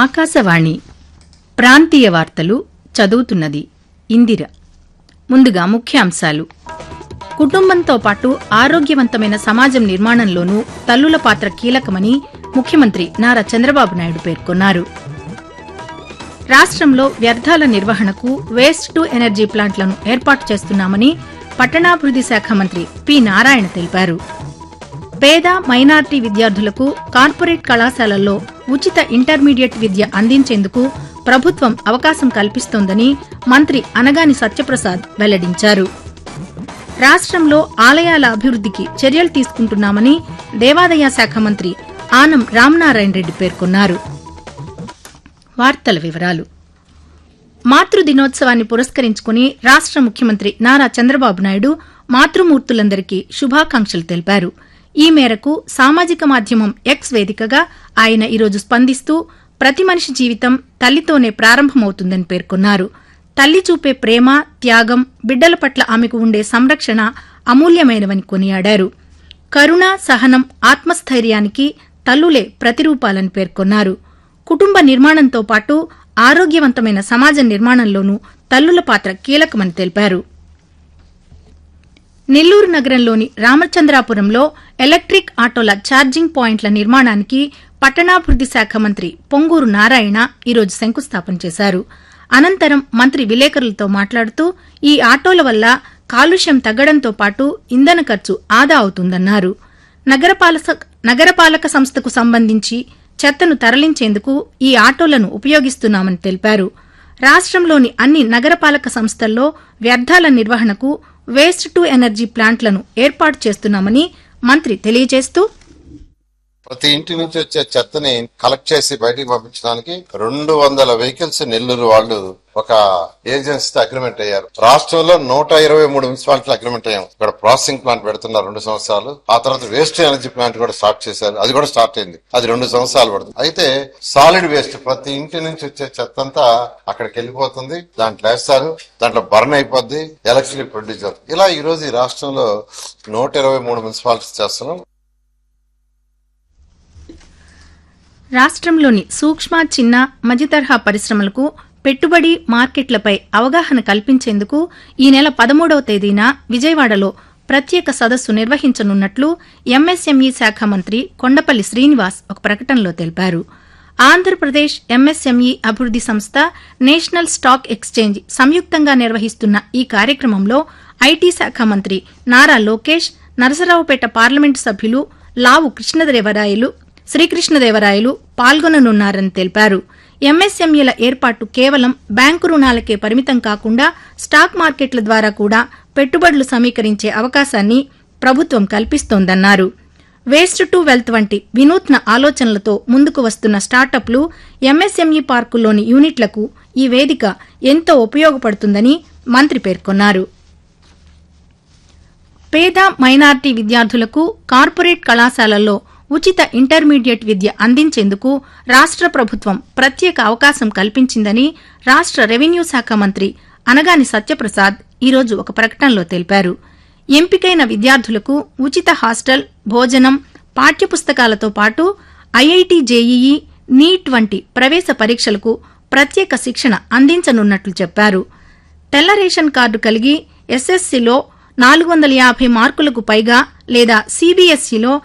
ఆకాశవాణి ప్రాంతీయ వార్తలు చదువుతున్నది ఇందిర ముందుగా ముఖ్యాంశాలు కుటుంబంతో పాటు ఆరోగ్యవంతమైన సమాజం నిర్మాణంలోనూ తల్లుల పాత్ర కీలకమని ముఖ్యమంత్రి నారా చంద్రబాబు నాయుడు పేర్కొన్నారు రాష్ట్రంలో వ్యర్థాల నిర్వహణకు వేస్ట్ టు ఎనర్జీ ప్లాంట్లను ఏర్పాటు చేస్తున్నామని పట్టణాభివృద్ది శాఖ మంత్రి పి నారాయణ తెలిపారు పేద మైనార్టీ విద్యార్థులకు కార్పొరేట్ కళాశాలల్లో ఉచిత ఇంటర్మీడియట్ విద్య అందించేందుకు ప్రభుత్వం అవకాశం కల్పిస్తోందని మంత్రి అనగాని సత్యప్రసాద్ వెల్లడించారు రాష్ట్రంలో ఆలయాల అభివృద్దికి చర్యలు తీసుకుంటున్నామని దేవాదాయ శాఖ మంత్రి ఆనం రామనారాయణ రెడ్డి పేర్కొన్నారు వార్తల వివరాలు మాతృ దినోత్సవాన్ని పురస్కరించుకుని రాష్ట ముఖ్యమంత్రి నారా చంద్రబాబు నాయుడు మాతృమూర్తులందరికీ శుభాకాంక్షలు తెలిపారు ఈ మేరకు సామాజిక మాధ్యమం ఎక్స్ వేదికగా ఆయన ఈరోజు స్పందిస్తూ ప్రతి మనిషి జీవితం తల్లితోనే ప్రారంభమవుతుందని పేర్కొన్నారు తల్లి చూపే ప్రేమ త్యాగం బిడ్డల పట్ల ఆమెకు ఉండే సంరక్షణ అమూల్యమైనవని కొనియాడారు కరుణ సహనం ఆత్మస్థైర్యానికి తల్లులే ప్రతిరూపాలని పేర్కొన్నారు కుటుంబ నిర్మాణంతో పాటు ఆరోగ్యవంతమైన సమాజ నిర్మాణంలోనూ తల్లుల పాత్ర కీలకమని తెలిపారు నెల్లూరు నగరంలోని రామచంద్రాపురంలో ఎలక్ట్రిక్ ఆటోల ఛార్జింగ్ పాయింట్ల నిర్మాణానికి పట్టణాభివృద్ది శాఖ మంత్రి పొంగూరు నారాయణ ఈరోజు శంకుస్థాపన చేశారు అనంతరం మంత్రి విలేకరులతో మాట్లాడుతూ ఈ ఆటోల వల్ల కాలుష్యం తగ్గడంతో పాటు ఇంధన ఖర్చు ఆదా అవుతుందన్నారు నగరపాలక నగరపాలక సంస్థకు సంబంధించి చెత్తను తరలించేందుకు ఈ ఆటోలను ఉపయోగిస్తున్నామని తెలిపారు రాష్ట్రంలోని అన్ని నగరపాలక సంస్థల్లో వ్యర్థాల నిర్వహణకు వేస్ట్ టు ఎనర్జీ ప్లాంట్లను ఏర్పాటు చేస్తున్నామని మంత్రి తెలియజేస్తూ ప్రతి ఇంటి నుంచి వచ్చే చెత్తని కలెక్ట్ చేసి బయటికి పంపించడానికి రెండు వందల వెహికల్స్ నెల్లూరు వాళ్ళు ఒక ఏజెన్సీతో అగ్రిమెంట్ అయ్యారు రాష్ట్రంలో నూట ఇరవై మూడు మున్సిపాలిటీలు అగ్రిమెంట్ అయ్యాం ఇక్కడ ప్రాసెసింగ్ ప్లాంట్ పెడుతున్నారు రెండు సంవత్సరాలు ఆ తర్వాత వేస్ట్ ఎనర్జీ ప్లాంట్ కూడా స్టార్ట్ చేశారు అది కూడా స్టార్ట్ అయింది అది రెండు సంవత్సరాలు పడుతుంది అయితే సాలిడ్ వేస్ట్ ప్రతి ఇంటి నుంచి వచ్చే చెత్త అంతా అక్కడికి వెళ్ళిపోతుంది దాంట్లో వేస్తారు దాంట్లో బర్న్ అయిపోద్ది ఎలక్ట్రిసిటీ ప్రొడ్యూస్ అవుతుంది ఇలా ఈ రోజు ఈ రాష్ట్రంలో నూట ఇరవై మూడు మున్సిపాలిటీస్ చేస్తున్నాం రాష్ట్రంలోని సూక్ష్మ చిన్న మధ్యతరహా పరిశ్రమలకు పెట్టుబడి మార్కెట్లపై అవగాహన కల్పించేందుకు ఈ నెల పదమూడవ తేదీన విజయవాడలో ప్రత్యేక సదస్సు నిర్వహించనున్నట్లు ఎంఎస్ఎంఈ శాఖ మంత్రి కొండపల్లి శ్రీనివాస్ ఒక ప్రకటనలో తెలిపారు ఆంధ్రప్రదేశ్ ఎంఎస్ఎంఈ అభివృద్ది సంస్థ నేషనల్ స్టాక్ ఎక్స్చేంజ్ సంయుక్తంగా నిర్వహిస్తున్న ఈ కార్యక్రమంలో ఐటీ శాఖ మంత్రి నారా లోకేష్ నరసరావుపేట పార్లమెంటు సభ్యులు లావు కృష్ణదేవరాయలు శ్రీకృష్ణదేవరాయలు పాల్గొననున్నారని తెలిపారు ఎంఎస్ఎంఈల ఏర్పాటు కేవలం బ్యాంకు రుణాలకే పరిమితం కాకుండా స్టాక్ మార్కెట్ల ద్వారా కూడా పెట్టుబడులు సమీకరించే అవకాశాన్ని ప్రభుత్వం కల్పిస్తోందన్నారు వేస్ట్ టు వెల్త్ వంటి వినూత్న ఆలోచనలతో ముందుకు వస్తున్న స్టార్టప్లు ఎంఎస్ఎంఈ పార్కుల్లోని యూనిట్లకు ఈ వేదిక ఎంతో ఉపయోగపడుతుందని మంత్రి పేర్కొన్నారు పేద మైనార్టీ విద్యార్థులకు కార్పొరేట్ కళాశాలల్లో ఉచిత ఇంటర్మీడియట్ విద్య అందించేందుకు రాష్ట ప్రభుత్వం ప్రత్యేక అవకాశం కల్పించిందని రాష్ట రెవెన్యూ శాఖ మంత్రి అనగాని సత్యప్రసాద్ ఈరోజు ఒక ప్రకటనలో తెలిపారు ఎంపికైన విద్యార్థులకు ఉచిత హాస్టల్ భోజనం పాఠ్యపుస్తకాలతో పాటు ఐఐటి జేఈఈ నీట్ వంటి ప్రవేశ పరీక్షలకు ప్రత్యేక శిక్షణ అందించనున్నట్లు చెప్పారు తెల్ల రేషన్ కార్డు కలిగి ఎస్ఎస్సీలో నాలుగు వందల యాభై మార్కులకు పైగా లేదా సీబీఎస్ఈలో